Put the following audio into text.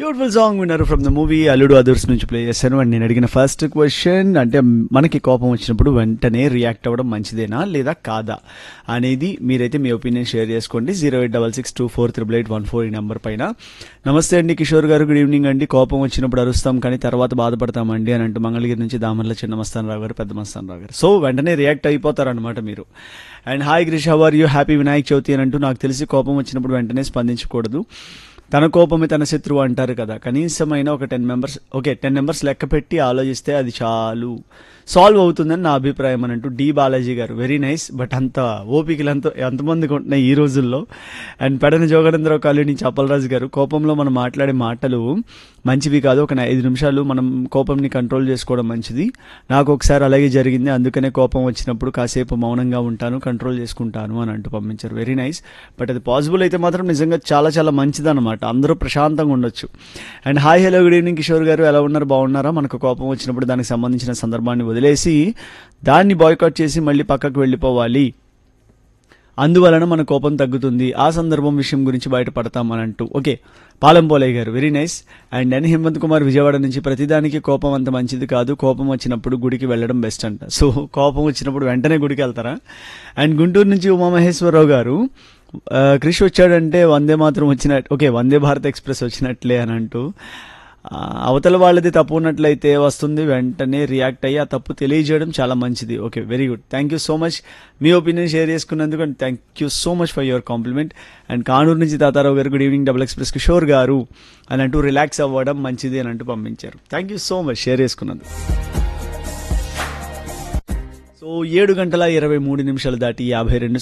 beautiful song విన్నారు from the movie Alludu Adhurs నుంచి play చేశాను అండ్ నేను అడిగిన ఫస్ట్ క్వశ్చన్ అంటే మనకి కోపం వచ్చినప్పుడు వెంటనే రియాక్ట్ అవ్వడం మంచిదేనా లేదా కాదా అనేది మీరైతే మీ ఒపీనియన్ షేర్ చేసుకోండి zero eight double six two four triple eight one four ఈ నెంబర్ పైన నమస్తే అండి కిషోర్ గారు గుడ్ ఈవినింగ్ అండి కోపం వచ్చినప్పుడు అరుస్తాం కానీ తర్వాత బాధపడతామండి అని అంటూ మంగళగిరి నుంచి దామర్ల చిన్న మస్తాన్ రావు గారు పెద్ద మస్తాన్ రావు గారు సో వెంటనే రియాక్ట్ అయిపోతారనమాట మీరు and hi Grish how are you happy Vinayak Chavithi అని అంటూ నాకు తెలిసి కోపం వచ్చినప్పుడు వెంటనే స్పందించకూడదు తన కోపమే తన శత్రువు అంటారు కదా కనీసమైన ఒక ten members okay ten members లెక్క పెట్టి ఆలోచిస్తే అది చాలు సాల్వ్ అవుతుందని నా అభిప్రాయం అని అంటూ డి బాలాజీ గారు వెరీ నైస్ బట్ అంత ఓపికలు అంత ఎంతమందికి ఉంటున్నాయి ఈ రోజుల్లో అండ్ పెడన జోగనేంద్రరావు కాలనీ నుంచి అప్పలరాజు గారు కోపంలో మనం మాట్లాడే మాటలు మంచివి కాదు ఒక ఐదు నిమిషాలు మనం కోపంని కంట్రోల్ చేసుకోవడం మంచిది నాకు ఒకసారి అలాగే జరిగింది అందుకనే కోపం వచ్చినప్పుడు కాసేపు మౌనంగా ఉంటాను కంట్రోల్ చేసుకుంటాను అని అంటూ పంపించారు వెరీ నైస్ బట్ అది పాసిబుల్ అయితే మాత్రం నిజంగా చాలా చాలా మంచిది అనమాట అందరూ ప్రశాంతంగా ఉండొచ్చు and hi hello good evening Kishore garu ఎలా ఉన్నారు బాగున్నారా మనకు కోపం వచ్చినప్పుడు దానికి సంబంధించిన సందర్భాన్ని వదిలేసి దాన్ని బాయ్కాట్ చేసి మళ్ళీ పక్కకు వెళ్ళిపోవాలి అందువలన మన కోపం తగ్గుతుంది ఆ సందర్భం విషయం గురించి బయటపడతాం అని అంటూ okay Palem Polaiah garu very nice and N Hemanth Kumar Vijayawada నుంచి ప్రతిదానికి కోపం అంత మంచిది కాదు కోపం వచ్చినప్పుడు గుడికి వెళ్ళడం బెస్ట్ అంట సో కోపం వచ్చినప్పుడు వెంటనే గుడికి వెళ్తారా అండ్ గుంటూరు నుంచి ఉమామహేశ్వరరావు గారు ఆ, క్రిష్ వచ్చాడంటే వందే మాత్రం వచ్చినట్టు ఓకే వందే భారత్ ఎక్స్ప్రెస్ వచ్చినట్లే అని అంటూ ఆ, అవతల వాళ్ళది తప్పు ఉన్నట్లయితే వస్తుంది వెంటనే రియాక్ట్ అయ్యి ఆ తప్పు తెలియజేయడం చాలా మంచిది okay very good thank you so much మీ ఒపీనియన్ షేర్ చేసుకున్నందుకు and thank you so much for your compliment and Kanuru నుంచి Tatarao garu good evening double express Kishore garu అని అంటూ రిలాక్స్ అవ్వడం మంచిది అని అంటూ పంపించారు thank you so much share చేసుకున్నందుకు సో ఏడు గంటల ఇరవై మూడు నిమిషాలు దాటి యాభై రెండు